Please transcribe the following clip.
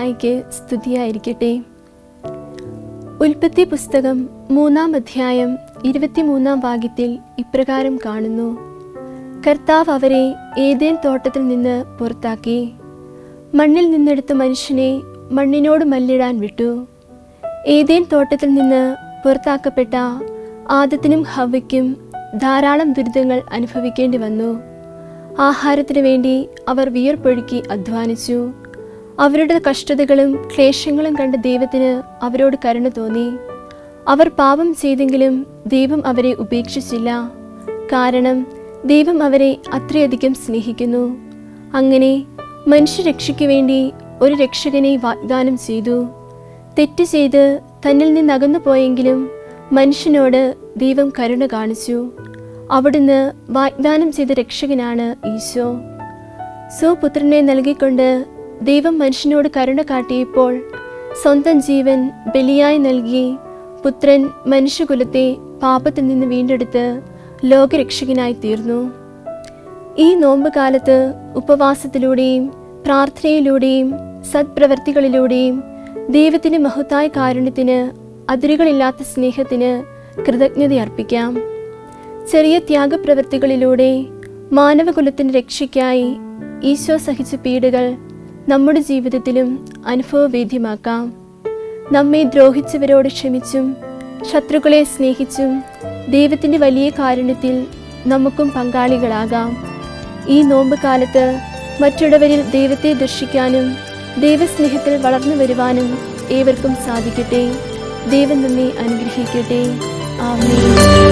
മിശിഹായിക്ക് സ്തുതിയായിരിക്കട്ടെ ഉൽപ്പത്തി പുസ്തകം മൂന്നാം അധ്യായം ഇരുപത്തിമൂന്നാം വാക്യത്തിൽ ഇപ്രകാരം കാണുന്നു കർത്താവ് അവരെ ഏതേൻ തോട്ടത്തിൽ നിന്ന് പുറത്താക്കി മണ്ണിൽ നിന്നെടുത്ത മനുഷ്യനെ മണ്ണിനോട് മല്ലിടാൻ വിട്ടു ഏതേൻ തോട്ടത്തിൽ നിന്ന് പുറത്താക്കപ്പെട്ട ആദത്തിനും ഹവയ്ക്കും ധാരാളം ദുരിതങ്ങൾ അനുഭവിക്കേണ്ടി വന്നു ആഹാരത്തിനു വേണ്ടി അവർ വിയർപ്പൊഴുക്കി അധ്വാനിച്ചു അവരുടെ കഷ്ടതകളും ക്ലേശങ്ങളും കണ്ട ദൈവത്തിന് അവരോട് കരുണ തോന്നി അവർ പാപം ചെയ്തെങ്കിലും ദൈവം അവരെ ഉപേക്ഷിച്ചില്ല കാരണം ദൈവം അവരെ അത്രയധികം സ്നേഹിക്കുന്നു അങ്ങനെ മനുഷ്യരക്ഷയ്ക്ക് വേണ്ടി ഒരു രക്ഷകനെ വാഗ്ദാനം ചെയ്തു തെറ്റ് ചെയ്ത് തന്നിൽ നിന്നകന്നു പോയെങ്കിലും മനുഷ്യനോട് ദൈവം കരുണ കാണിച്ചു അവിടുന്ന് വാഗ്ദാനം ചെയ്ത രക്ഷകനാണ് ഈശോ സ്വപുത്രനെ നൽകിക്കൊണ്ട് ദൈവം മനുഷ്യനോട് കരുണ കാട്ടിയപ്പോൾ സ്വന്തം ജീവൻ ബലിയായി നൽകി പുത്രൻ മനുഷ്യകുലത്തെ പാപത്തിൽ നിന്ന് വീണ്ടെടുത്ത് ലോകരക്ഷകനായി തീർന്നു ഈ നോമ്പ് കാലത്ത് ഉപവാസത്തിലൂടെയും പ്രാർത്ഥനയിലൂടെയും സത്പ്രവർത്തികളിലൂടെയും ദൈവത്തിന് മഹത്തായ കാരുണ്യത്തിന് അതിരുകളില്ലാത്ത സ്നേഹത്തിന് കൃതജ്ഞത അർപ്പിക്കാം ചെറിയ ത്യാഗപ്രവൃത്തികളിലൂടെ മാനവകുലത്തിൻ്റെ രക്ഷയ്ക്കായി ഈശോ സഹിച്ച പീഡകൾ നമ്മുടെ ജീവിതത്തിലും അനുഭവവേദ്യമാക്കാം നമ്മെ ദ്രോഹിച്ചവരോട് ക്ഷമിച്ചും ശത്രുക്കളെ സ്നേഹിച്ചും ദൈവത്തിൻ്റെ വലിയ കാരുണ്യത്തിൽ നമുക്കും പങ്കാളികളാകാം ഈ നോമ്പ് കാലത്ത് മറ്റുള്ളവരിൽ ദൈവത്തെ ദർശിക്കാനും ദൈവസ്നേഹത്തിൽ വളർന്നു വരുവാനും ഏവർക്കും സാധിക്കട്ടെ ദൈവം നമ്മെ അനുഗ്രഹിക്കട്ടെ ആമേൻ